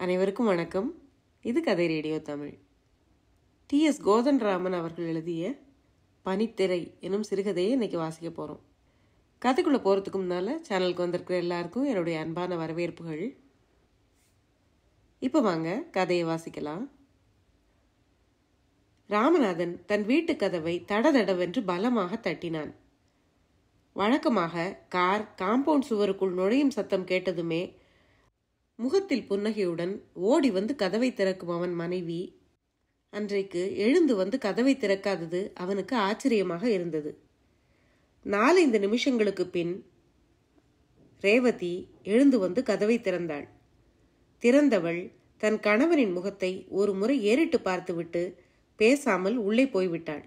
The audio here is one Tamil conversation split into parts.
அனைவருக்கும் வணக்கம் இது கதை ரேடியோ தமிழ் டிஎஸ் கோதண்டராமன் அவர்கள் எழுதிய பனித்திரை எனும் சிறுகதையை இன்னைக்கு வாசிக்க போகிறோம் கதைக்குள்ளே போகிறதுக்கு முன்னால் சேனலுக்கு வந்திருக்கிற எல்லாருக்கும் என்னுடைய அன்பான வரவேற்புகள் இப்போ வாங்க கதையை வாசிக்கலாம் ராமநாதன் தன் வீட்டு கதவை தடதடவென்று பலமாக தட்டினான் வழக்கமாக கார் காம்பவுண்ட் சுவருக்குள் நுழையும் சத்தம் கேட்டதுமே முகத்தில் புன்னகையுடன் ஓடி வந்து கதவை திறக்கும் அவன் மனைவி அன்றைக்கு எழுந்து வந்து கதவை திறக்காதது அவனுக்கு ஆச்சரியமாக இருந்தது நாலைந்து நிமிஷங்களுக்கு பின் ரேவதி எழுந்து வந்து கதவை திறந்தாள் திறந்தவள் தன் கணவனின் முகத்தை ஒரு முறை ஏறிட்டு பார்த்துவிட்டு பேசாமல் உள்ளே போய்விட்டாள்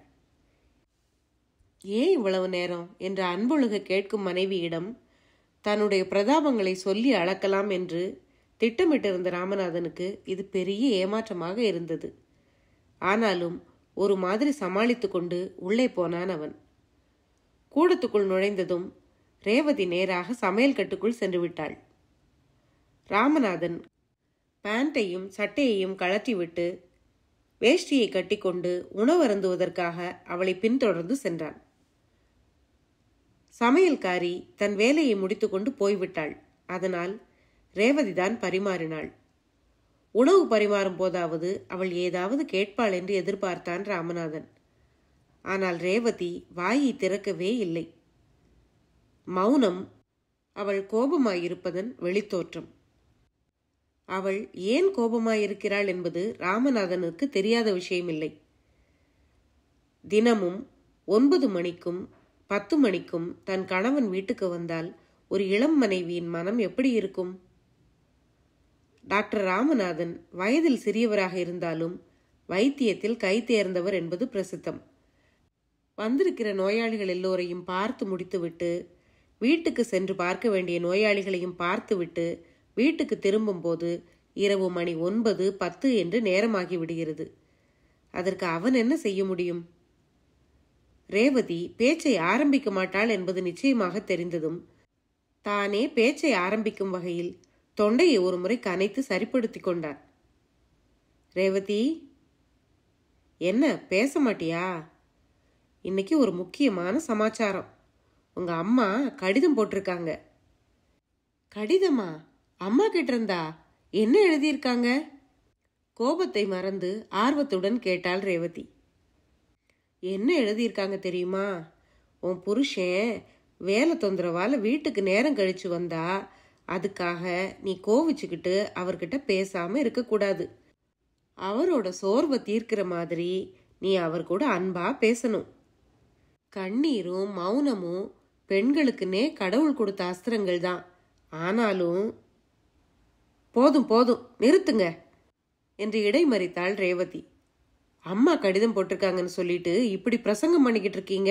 ஏன் இவ்வளவு நேரம் என்று அன்பொழுக கேட்கும் மனைவியிடம் தன்னுடைய பிரதாபங்களை சொல்லி அளக்கலாம் என்று திட்டமிட்டிருந்த ராமநாதனுக்கு இது பெரிய ஏமாற்றமாக இருந்தது ஆனாலும் ஒரு மாதிரி சமாளித்து கொண்டு உள்ளே போனான் அவன் கூடத்துக்குள் நுழைந்ததும் ரேவதி நேராக சமையல் கட்டுக்குள் சென்று விட்டாள் ராமநாதன் பேண்ட்டையும் சட்டையையும் கழற்றிவிட்டு வேஷ்டியை கட்டிக்கொண்டு உணவருந்துவதற்காக அவளை பின்தொடர்ந்து சென்றான் சமையல்காரி தன் வேலையை முடித்துக்கொண்டு போய்விட்டாள் அதனால் ரேவதிதான் பரிமாறினாள் உணவு பரிமாறும் போதாவது அவள் ஏதாவது கேட்பாள் என்று எதிர்பார்த்தான் ராமநாதன் ஆனால் ரேவதி வாயை திறக்கவே இல்லை மௌனம் அவள் கோபமாயிருப்பதன் வெளித்தோற்றம் அவள் ஏன் கோபமாயிருக்கிறாள் என்பது ராமநாதனுக்கு தெரியாத விஷயமில்லை தினமும் ஒன்பது மணிக்கும் பத்து மணிக்கும் தன் கணவன் வீட்டுக்கு வந்தால் ஒரு இளம் மனைவியின் மனம் எப்படி இருக்கும் டாக்டர் ராமநாதன் வயதில் சிறியவராக இருந்தாலும் வைத்தியத்தில் கை தேர்ந்தவர் என்பது பிரசித்தம் வந்திருக்கிற நோயாளிகள் எல்லோரையும் பார்த்து முடித்துவிட்டு வீட்டுக்கு சென்று பார்க்க வேண்டிய நோயாளிகளையும் பார்த்துவிட்டு வீட்டுக்கு திரும்பும்போது இரவு மணி ஒன்பது பத்து என்று நேரமாகி விடுகிறது அதற்கு அவன் என்ன செய்ய முடியும் ரேவதி பேச்சை ஆரம்பிக்க மாட்டாள் என்பது நிச்சயமாக தெரிந்ததும் தானே பேச்சை ஆரம்பிக்கும் வகையில் தொண்டையை ஒரு முறை கனைத்து சரிப்படுத்தி கொண்டான் ரேவதி என்ன பேச மாட்டியா இன்னைக்கு ஒரு முக்கியமான சமாச்சாரம் உங்க அம்மா கடிதம் போட்டிருக்காங்க கடிதமா அம்மா கிட்ட இருந்தா என்ன எழுதியிருக்காங்க கோபத்தை மறந்து ஆர்வத்துடன் கேட்டாள் ரேவதி என்ன எழுதியிருக்காங்க தெரியுமா உன் புருஷன் வேலை தொந்தரவால வீட்டுக்கு நேரம் கழிச்சு வந்தா அதுக்காக நீ கோவிச்சுக்கிட்டு அவர்கிட்ட பேசாம இருக்கக்கூடாது அவரோட சோர்வை தீர்க்கிற மாதிரி நீ அவர் கூட அன்பா பேசணும் கண்ணீரும் மௌனமும் பெண்களுக்குன்னே கடவுள் கொடுத்த அஸ்திரங்கள் தான் ஆனாலும் போதும் போதும் நிறுத்துங்க என்று இடைமறித்தாள் ரேவதி அம்மா கடிதம் போட்டிருக்காங்கன்னு சொல்லிட்டு இப்படி பிரசங்கம் பண்ணிக்கிட்டு இருக்கீங்க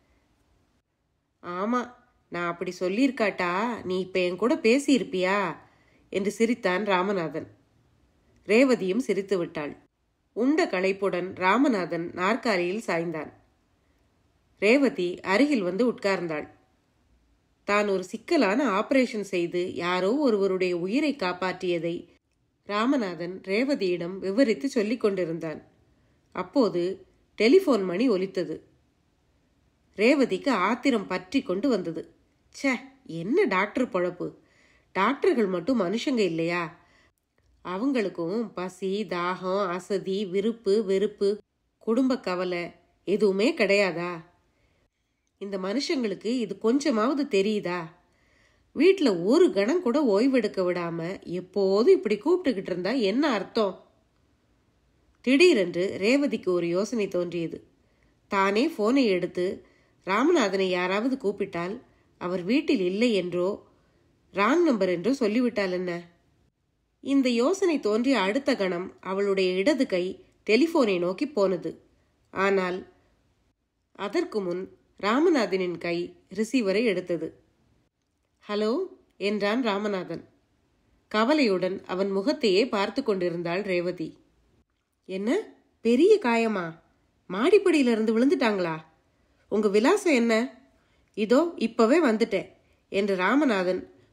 ஆமா நான் அப்படி சொல்லியிருக்காட்டா நீ இப்ப என் கூட பேசியிருப்பியா என்று சிரித்தான் ராமநாதன் ரேவதியும் சிரித்து விட்டாள் உண்ட களைப்புடன் ராமநாதன் நாற்காலியில் சாய்ந்தான் ரேவதி அருகில் வந்து உட்கார்ந்தாள் தான் ஒரு சிக்கலான ஆபரேஷன் செய்து யாரோ ஒருவருடைய உயிரை காப்பாற்றியதை ராமநாதன் ரேவதியிடம் விவரித்து சொல்லிக் கொண்டிருந்தான் அப்போது டெலிஃபோன் மணி ஒலித்தது ரேவதிக்கு ஆத்திரம் பற்றி கொண்டு வந்தது ச்சே என்ன டாக்டர் பொழப்பு டாக்டர்கள் மட்டும் மனுஷங்க இல்லையா அவங்களுக்கும் பசி தாகம் அசதி விருப்பு வெறுப்பு குடும்ப கவலை எதுவுமே கிடையாதா இந்த மனுஷங்களுக்கு இது கொஞ்சமாவது தெரியுதா வீட்டில் ஒரு கணம் கூட ஓய்வெடுக்க விடாம எப்போதும் இப்படி கூப்பிட்டுக்கிட்டு இருந்தா என்ன அர்த்தம் திடீரென்று ரேவதிக்கு ஒரு யோசனை தோன்றியது தானே போனை எடுத்து ராமநாதனை யாராவது கூப்பிட்டால் அவர் வீட்டில் இல்லை என்றோ ராங் நம்பர் என்றோ சொல்லிவிட்டால் என்ன இந்த யோசனை தோன்றிய அடுத்த கணம் அவளுடைய இடது கை டெலிஃபோனை நோக்கி போனது ஆனால் அதற்கு முன் ராமநாதனின் கை ரிசீவரை எடுத்தது ஹலோ என்றான் ராமநாதன் கவலையுடன் அவன் முகத்தையே பார்த்து கொண்டிருந்தாள் ரேவதி என்ன பெரிய காயமா மாடிப்படியிலிருந்து விழுந்துட்டாங்களா உங்க விலாசம் என்ன இதோ இப்பவே வந்துட்டேன் என்று ராமநாதன்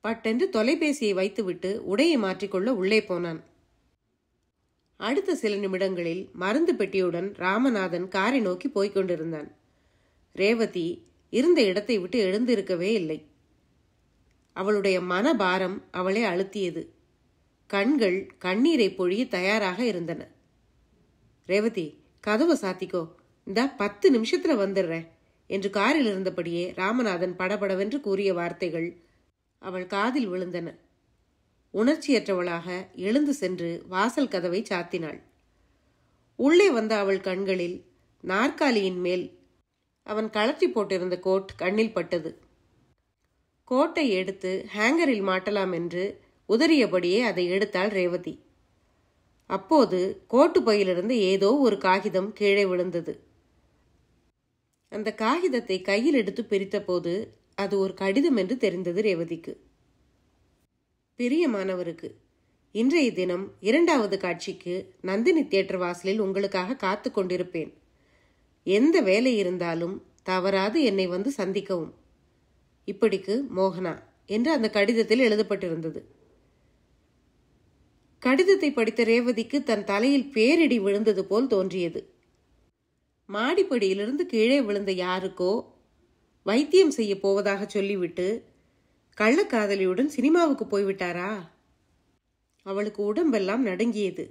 பட்டென்று தொலைபேசியை வைத்துவிட்டு உடையை மாற்றிக்கொள்ள உள்ளே போனான் அடுத்த சில நிமிடங்களில் மருந்து பெட்டியுடன் ராமநாதன் காரை நோக்கி போய்க் கொண்டிருந்தான் ரேவதி இருந்த இடத்தை விட்டு எழுந்திருக்கவே இல்லை அவளுடைய மனபாரம் அவளை அழுத்தியது கண்கள் கண்ணீரை பொழிய தயாராக இருந்தன ரேவதி கதவை சாத்திக்கோ இந்த பத்து நிமிஷத்துல வந்துடுறேன் என்று காரில் இருந்தபடியே ராமநாதன் படபடவென்று கூறிய வார்த்தைகள் அவள் காதில் விழுந்தன உணர்ச்சியற்றவளாக எழுந்து சென்று வாசல் கதவை சாத்தினாள் உள்ளே வந்த அவள் கண்களில் நாற்காலியின் மேல் அவன் கழற்றி போட்டிருந்த கோட் கண்ணில் பட்டது கோட்டை எடுத்து ஹேங்கரில் மாட்டலாம் என்று உதறியபடியே அதை எடுத்தாள் ரேவதி அப்போது கோட்டு பையிலிருந்து ஏதோ ஒரு காகிதம் கீழே விழுந்தது அந்த காகிதத்தை கையில் எடுத்து பிரித்தபோது அது ஒரு கடிதம் என்று தெரிந்தது ரேவதிக்கு பிரியமானவருக்கு இன்றைய தினம் இரண்டாவது காட்சிக்கு நந்தினி தியேட்டர் வாசலில் உங்களுக்காக காத்து கொண்டிருப்பேன் எந்த வேலை இருந்தாலும் தவறாது என்னை வந்து சந்திக்கவும் இப்படிக்கு மோகனா என்று அந்த கடிதத்தில் எழுதப்பட்டிருந்தது கடிதத்தை படித்த ரேவதிக்கு தன் தலையில் பேரிடி விழுந்தது போல் தோன்றியது மாடிப்படியிலிருந்து கீழே விழுந்த யாருக்கோ வைத்தியம் செய்ய போவதாக சொல்லிவிட்டு கள்ளக்காதலியுடன் சினிமாவுக்கு போய்விட்டாரா அவளுக்கு உடம்பெல்லாம் நடுங்கியது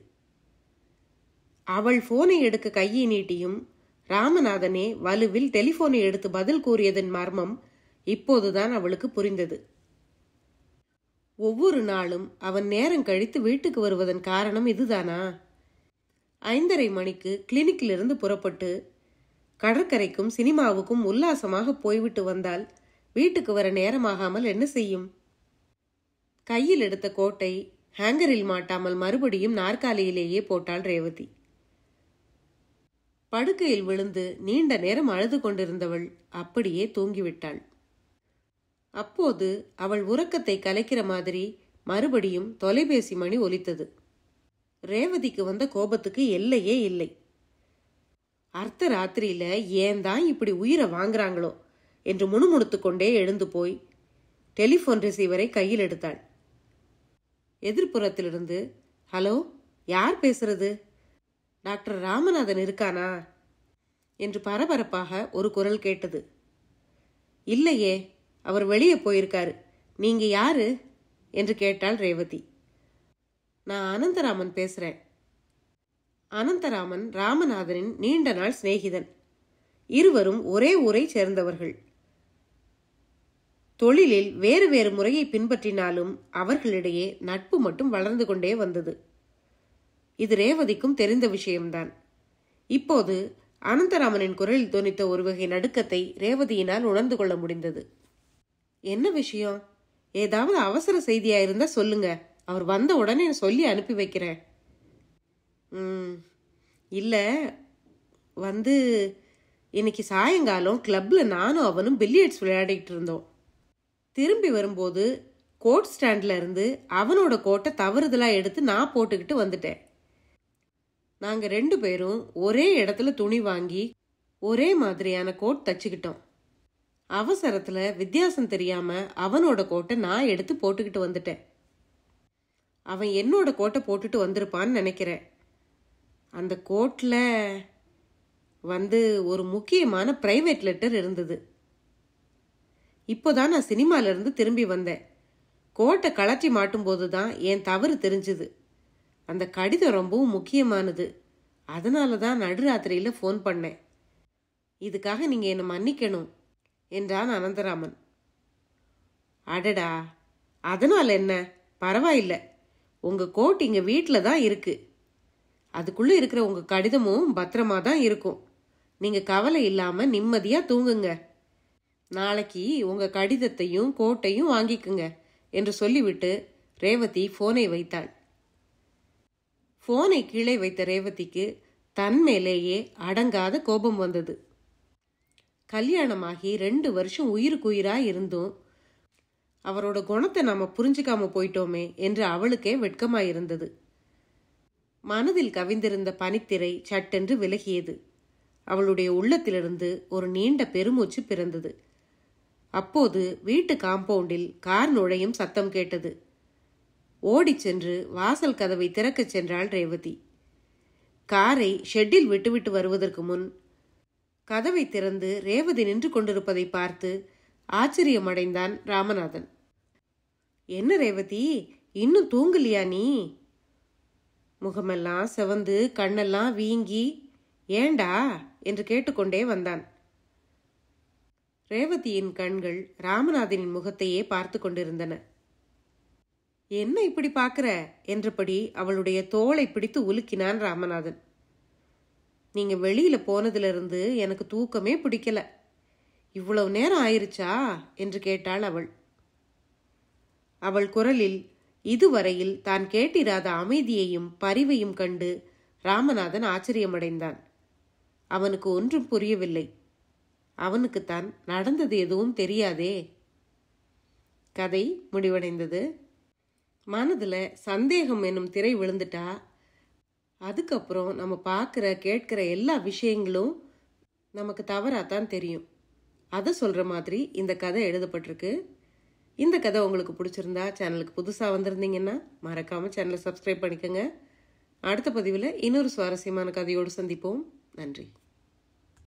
அவள் போனை எடுக்க கையை நீட்டியும் ராமநாதனே வலுவில் டெலிபோனை எடுத்து பதில் கூறியதன் மர்மம் இப்போதுதான் அவளுக்கு புரிந்தது ஒவ்வொரு நாளும் அவன் நேரம் கழித்து வீட்டுக்கு வருவதன் காரணம் இதுதானா ஐந்தரை மணிக்கு கிளினிக்கிலிருந்து புறப்பட்டு கடற்கரைக்கும் சினிமாவுக்கும் உல்லாசமாக போய்விட்டு வந்தால் வீட்டுக்கு வர நேரமாகாமல் என்ன செய்யும் கையில் எடுத்த கோட்டை ஹேங்கரில் மாட்டாமல் மறுபடியும் நாற்காலியிலேயே போட்டாள் ரேவதி படுக்கையில் விழுந்து நீண்ட நேரம் அழுது கொண்டிருந்தவள் அப்படியே தூங்கிவிட்டாள் அப்போது அவள் உறக்கத்தை கலைக்கிற மாதிரி மறுபடியும் தொலைபேசி மணி ஒலித்தது ரேவதிக்கு வந்த கோபத்துக்கு எல்லையே இல்லை அர்த்த ராத்திரியில ஏன் தான் இப்படி உயிரை வாங்குறாங்களோ என்று முணுமுணுத்து கொண்டே எழுந்து போய் டெலிஃபோன் ரிசீவரை கையில் எடுத்தாள் எதிர்ப்புறத்திலிருந்து ஹலோ யார் பேசுறது டாக்டர் ராமநாதன் இருக்கானா என்று பரபரப்பாக ஒரு குரல் கேட்டது இல்லையே அவர் வெளியே போயிருக்காரு நீங்க யாரு என்று கேட்டாள் ரேவதி நான் அனந்தராமன் பேசுறேன் அனந்தராமன் ராமநாதனின் நீண்ட நாள் சிநேகிதன் இருவரும் ஒரே ஊரை சேர்ந்தவர்கள் தொழிலில் வேறு வேறு முறையை பின்பற்றினாலும் அவர்களிடையே நட்பு மட்டும் வளர்ந்து கொண்டே வந்தது இது ரேவதிக்கும் தெரிந்த விஷயம்தான் இப்போது அனந்தராமனின் குரலில் தொனித்த ஒரு வகை நடுக்கத்தை ரேவதியினால் உணர்ந்து கொள்ள முடிந்தது என்ன விஷயம் ஏதாவது அவசர செய்தியா இருந்தா சொல்லுங்க அவர் வந்த உடனே சொல்லி அனுப்பி வைக்கிறேன் ம் இல்ல வந்து இன்னைக்கு சாயங்காலம் கிளப்ல நானும் அவனும் பில்லியர்ட்ஸ் விளையாடிட்டு இருந்தோம் திரும்பி வரும்போது கோட் ஸ்டாண்ட்ல இருந்து அவனோட கோட்டை தவறுதலா எடுத்து நான் போட்டுக்கிட்டு வந்துட்டேன் நாங்க ரெண்டு பேரும் ஒரே இடத்துல துணி வாங்கி ஒரே மாதிரியான கோட் தச்சுக்கிட்டோம் அவசரத்துல வித்தியாசம் தெரியாம அவனோட கோட்டை நான் எடுத்து போட்டுக்கிட்டு வந்துட்டேன் அவன் என்னோட கோட்டை போட்டுட்டு வந்திருப்பான்னு நினைக்கிறேன் அந்த கோட்ல வந்து ஒரு முக்கியமான பிரைவேட் லெட்டர் இருந்தது இப்போதான் நான் சினிமால இருந்து திரும்பி வந்தேன் கோட்டை கலற்றி மாட்டும் போது தான் என் தவறு தெரிஞ்சுது அந்த கடிதம் ரொம்பவும் முக்கியமானது அதனால தான் நடுராத்திரியில ஃபோன் பண்ணேன் இதுக்காக நீங்க என்னை மன்னிக்கணும் என்றான் அனந்தராமன் அடடா அதனால என்ன பரவாயில்ல உங்க கோட் இங்க வீட்டில் தான் இருக்கு அதுக்குள்ள இருக்கிற உங்க கடிதமும் பத்திரமா தான் இருக்கும் நீங்க கவலை இல்லாம நிம்மதியா தூங்குங்க நாளைக்கு உங்க கடிதத்தையும் கோட்டையும் வாங்கிக்குங்க என்று சொல்லிவிட்டு ரேவதி போனை வைத்தாள் போனை கீழே வைத்த ரேவதிக்கு தன் மேலேயே அடங்காத கோபம் வந்தது கல்யாணமாகி ரெண்டு வருஷம் உயிருக்குயிரா இருந்தும் அவரோட குணத்தை நாம புரிஞ்சுக்காம போயிட்டோமே என்று அவளுக்கே வெட்கமாயிருந்தது மனதில் கவிந்திருந்த பனித்திரை சட்டென்று விலகியது அவளுடைய உள்ளத்திலிருந்து ஒரு நீண்ட பெருமூச்சு பிறந்தது அப்போது வீட்டு காம்பவுண்டில் கார் நுழையும் சத்தம் கேட்டது ஓடிச் சென்று வாசல் கதவை திறக்கச் சென்றாள் ரேவதி காரை ஷெட்டில் விட்டுவிட்டு வருவதற்கு முன் கதவை திறந்து ரேவதி நின்று கொண்டிருப்பதை பார்த்து ஆச்சரியமடைந்தான் ராமநாதன் என்ன ரேவதி இன்னும் தூங்கலையா நீ முகமெல்லாம் செவந்து கண்ணெல்லாம் வீங்கி ஏண்டா என்று கேட்டுக்கொண்டே வந்தான் ரேவதியின் கண்கள் ராமநாதனின் முகத்தையே பார்த்து கொண்டிருந்தன என்ன இப்படி பார்க்கிற என்றபடி அவளுடைய தோளை பிடித்து உலுக்கினான் ராமநாதன் நீங்க வெளியில போனதிலிருந்து எனக்கு தூக்கமே பிடிக்கல இவ்வளவு நேரம் ஆயிருச்சா என்று கேட்டாள் அவள் அவள் குரலில் இதுவரையில் தான் கேட்டிராத அமைதியையும் பரிவையும் கண்டு ராமநாதன் ஆச்சரியமடைந்தான் அவனுக்கு ஒன்றும் புரியவில்லை அவனுக்குத்தான் நடந்தது எதுவும் தெரியாதே கதை முடிவடைந்தது மனதில் சந்தேகம் என்னும் திரை விழுந்துட்டா அதுக்கப்புறம் நம்ம பார்க்குற கேட்கிற எல்லா விஷயங்களும் நமக்கு தவறாத்தான் தெரியும் அதை சொல்கிற மாதிரி இந்த கதை எழுதப்பட்டிருக்கு இந்த கதை உங்களுக்கு பிடிச்சிருந்தா சேனலுக்கு புதுசாக வந்திருந்தீங்கன்னா மறக்காமல் சேனலை சப்ஸ்கிரைப் பண்ணிக்கோங்க அடுத்த பதிவில் இன்னொரு சுவாரஸ்யமான கதையோடு சந்திப்போம் நன்றி